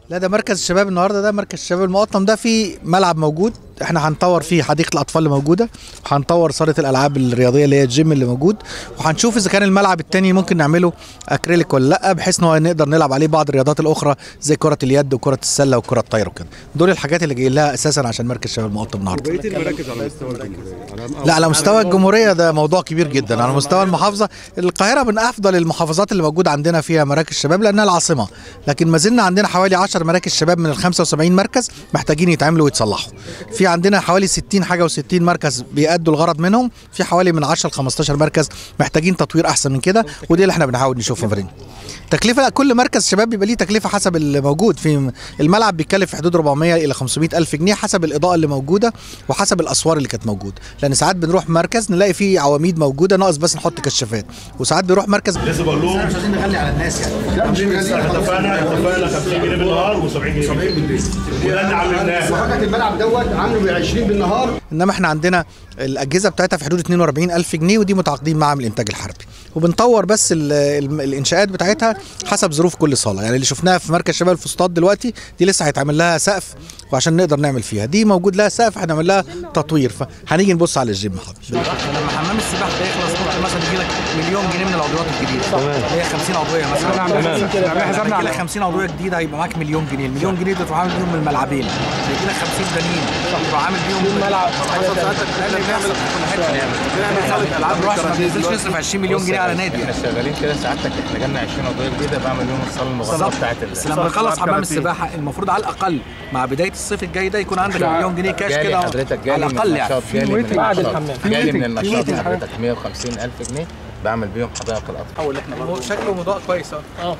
لا ده مركز الشباب النهارده ده مركز الشباب المقطم ده فيه ملعب موجود احنا هنطور فيه حديقه الاطفال اللي موجوده وهنطور صاله الالعاب الرياضيه اللي هي الجيم اللي موجود وهنشوف اذا كان الملعب التاني ممكن نعمله اكريليك ولا لا بحيث ان هو نقدر نلعب عليه بعض الرياضات الاخرى زي كره اليد وكره السله وكره الطايره وكده دول الحاجات اللي جايين لها اساسا عشان مركز الشباب المقطم النهارده بقيه المراكز على مستوى الجمهوريه لا على مستوى الجمهوريه ده موضوع كبير جدا على مستوى المحافظه القاهره من افضل المحافظات اللي موجود عندنا فيها مراكز شباب لانها العاصمه لكن ما زلنا عندنا حوالي 10 مراكز شباب من ال 75 مركز محتاجين يتعملوا ويتصلحوا في عندنا حوالي 60 حاجه و60 مركز بيأدوا الغرض منهم في حوالي من 10 ل 15 مركز محتاجين تطوير احسن من كده ودي اللي احنا بنحاول نشوفها فريق تكلفه كل مركز شباب بيبقى ليه تكلفه حسب اللي موجود في الملعب بيتكلف في حدود 400 الى 500 الف جنيه حسب الاضاءه اللي موجوده وحسب الاسوار اللي كانت موجوده لان ساعات بنروح مركز نلاقي فيه عواميد موجوده ناقص بس نحط كشافات وساعات بنروح مركز لسه بقول لهم مش عايزين نغلي على الناس يعني اتفقنا اتفقنا 50 جنيه بالنهار و70 جنيه بالليل وده اللي علمناه وحاجه الملعب دوت عامله ب 20 بالنهار انما احنا عندنا الاجهزه بتاعتها في حدود 42 الف جنيه ودي متعاقدين معاها من الانتاج الحربي وبنطور بس ال ال الانشاءات بتاعتها حسب ظروف كل صاله يعني اللي شفناها في مركز شباب الفسطاط دلوقتي دي لسه هيتعمل لها سقف وعشان نقدر نعمل فيها دي موجود لها سقف هنعمل لها تطوير فهنيجي نبص على الجيم حاضر لما حمام السباحه ده يخلص ممكن مثلا يجي لك مليون جنيه من العضويات الجديده اللي هي 50 عضويه مثلا تمام يجي لك 50 عضويه جديده هيبقى معاك مليون جنيه المليون جنيه دول تروح عامل بيهم الملعبين هيجي لك 50 تانيين تروح عامل بيهم الملعب حسب ساعتك ده اللي بيحصل في كل حته يعني العاب نروح ما تنزلش نصرف 20 مليون جنيه على نادي احنا شغالين كده سعادتك احنا جالنا 20 عضويه جديده بعمل يوم الصاله المغطاه بتاعت ال- بس لما نخلص حمام السباحه المفروض على الاقل مع بدايه الصيف الجاي ده يكون عندك مليون جنيه كاش جالي كده حضرتك على جالي من الاقل يعني النشاط جالي من بعد النشاط الحمام. جالي من النشاط حضرتك 150 الف جنيه بعمل بيهم حدائق الاطفال شكله موضوع كويس اه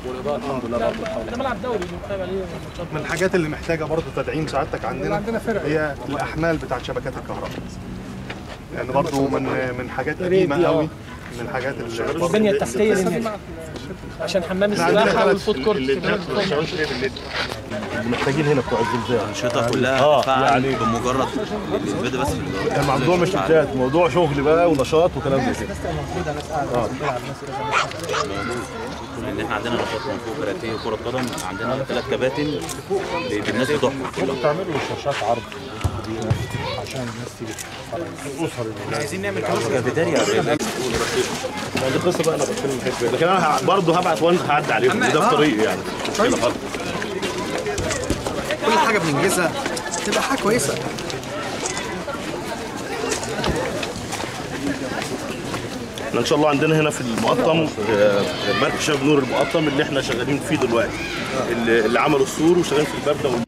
من الحاجات اللي محتاجه برضه تدعيم سعادتك عندنا هي الاحمال بتاعت شبكات الكهرباء يعني برضه من من حاجات قديمه قوي من الحاجات اللي برضه البنيه التحتيه اللي هناك عشان حمام احنا عندنا السباحه ثلاث والفود كورت محتاجين هنا بتوع الزلزال الأنشطة كلها آه، تتفعل يعني- بمجرد البدء بس في الإدارة. يعني موضوع مش شفتات موضوع شغل بقى ونشاط وكلام زي كده لأن احنا عندنا نشاط كونغ فو كاراتيه وكرة قدم عندنا ثلاث كباتن ب- بالناس بتوعهم كلهم بتعملوا شاشات عرض عشان الناس تيجي تتفرج عايزين نعمل كافيتيريا دي قصه بقى انا بتكلم فيها لكن انا برضه هبعت وان هعدي عليهم ده في طريقي يعني مش كده خالص كل حاجه بننجزها تبقى حاجه كويسه احنا ان شاء الله عندنا هنا في المقطم آه، مركز شباب نور المقطم اللي احنا شغالين فيه دلوقتي اللي, اللي عملوا السور وشغالين في البرده